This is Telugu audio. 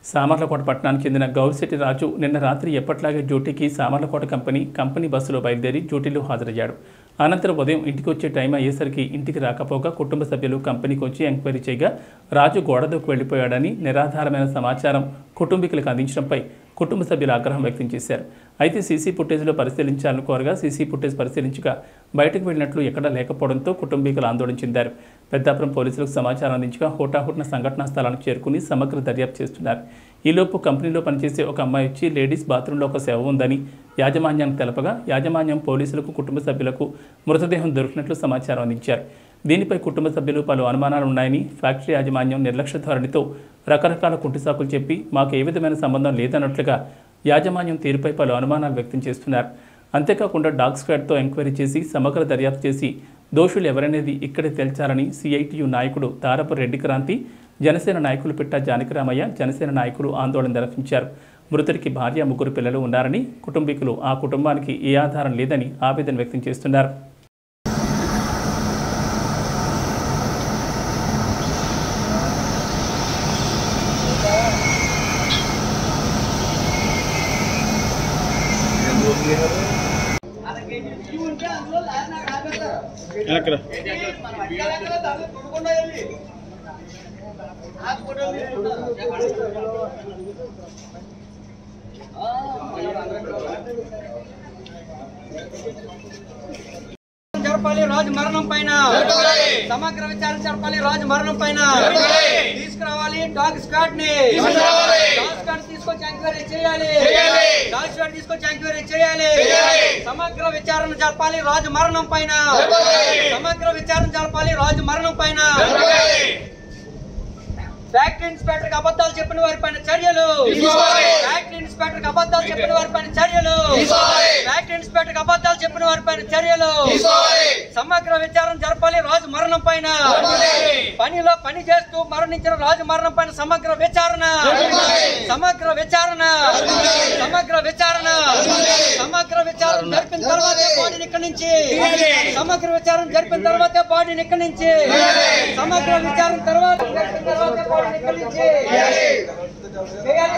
సామర్లకోట పట్టణానికి చెందిన గౌరిశెట్టి రాజు నిన్న రాత్రి ఎప్పట్లాగే డ్యూటీకి సామర్లకోట కంపెనీ కంపెనీ బస్సులో బయలుదేరి డ్యూటీలో హాజరయ్యాడు అనంతరం ఉదయం ఇంటికి వచ్చే టైం అయ్యేసరికి ఇంటికి రాకపోగా కుటుంబ సభ్యులు కంపెనీకి వచ్చి ఎంక్వైరీ చేయగా రాజు గోడదూకు వెళ్లిపోయాడని నిరాధారమైన సమాచారం కుటుంబీకులకు అందించడంపై కుటుంబ సభ్యులు ఆగ్రహం వ్యక్తం చేశారు అయితే సీసీ ఫుటేజ్లో పరిశీలించాలని కోరగా సీసీ ఫుటేజ్ పరిశీలించగా బయటకు వెళ్ళినట్లు ఎక్కడా లేకపోవడంతో కుటుంబీకులు ఆందోళన చెందారు పెద్దాపురం పోలీసులకు సమాచారం అందించగా హోటాహుటిన సంఘటనా స్థలానికి చేరుకుని సమగ్ర దర్యాప్తు చేస్తున్నారు ఈలోపు కంపెనీలో పనిచేసే ఒక అమ్మాయి వచ్చి లేడీస్ బాత్రూంలో ఒక శవం ఉందని యాజమాన్యానికి తెలపగా యాజమాన్యం పోలీసులకు కుటుంబ సభ్యులకు మృతదేహం దొరికినట్లు సమాచారం అందించారు దీనిపై కుటుంబ సభ్యులు పలు అనుమానాలు ఉన్నాయని ఫ్యాక్టరీ యాజమాన్యం నిర్లక్ష్య ధోరణితో రకరకాల కుంటిసాకులు చెప్పి మాకు ఏ విధమైన సంబంధం లేదన్నట్లుగా యాజమాన్యం తీరుపై పలు అనుమానాలు వ్యక్తం చేస్తున్నారు అంతేకాకుండా డాగ్ స్క్వాడ్తో ఎంక్వైరీ చేసి సమగ్ర దర్యాప్తు చేసి దోషులు ఎవరనేది ఇక్కడే తేల్చాలని సిఐటియు నాయకుడు తారపు రెడ్డి క్రాంతి జనసేన నాయకులు పిట్ట జానకిరామయ్య జనసేన నాయకులు ఆందోళన నిర్వహించారు మృతుడికి భార్య ముగ్గురు పిల్లలు ఉన్నారని కుటుంబీకులు ఆ కుటుంబానికి ఏ ఆధారం లేదని ఆవేదన వ్యక్తం చేస్తున్నారు జరపాలి రాజు మరణం పైన సమగ్ర విచారణ జరపాలి రాజు మరణం పైన తీసుకురావాలి డాగ్ స్క్వాడ్ ని డాగ్ స్క్వాడ్ తీసుకొచ్చి ఎంక్వైరీ చేయాలి డాగ్ స్క్వాడ్ తీసుకొచ్చి ఎంక్వైరీ చేయాలి సమగ్ర విచారణ జరపాలి రాజు మరణం పైన సమగ్ర విచారణ జరపాలి రాజు మరణం పైన ఫ్యాక్టరీ ఇన్స్పెక్టర్ అబద్ధాలు చెప్పిన వారి పైన చర్యలు ఫ్యాక్టరీ ఇన్స్పెక్టర్ అబద్ధాలు చెప్పిన వారి పైన చర్యలు ఫ్యాక్టరీ ఇన్స్పెక్టర్ అబద్ధాలు చెప్పిన వారి పైన చర్యలు సమగ్ర విచారణ జరపాలి రాజు మరణం పైన పనిలో పని చేస్తూ మరణించిన రాజు మరణం పైన సమగ్ర విచారణ సమగ్ర విచారణ సమగ్ర విచారణ సమగ్ర విచారణ జరిపిన తర్వాతే బాడీని ఇక్కడి నుంచి సమగ్ర విచారణ జరిపిన తర్వాతే బాడీని ఇక్కడి నుంచి సమగ్ర విచారణ తర్వాత జరిపిన తర్వాతే బాడీని ఇక్కడి నుంచి చేయాలి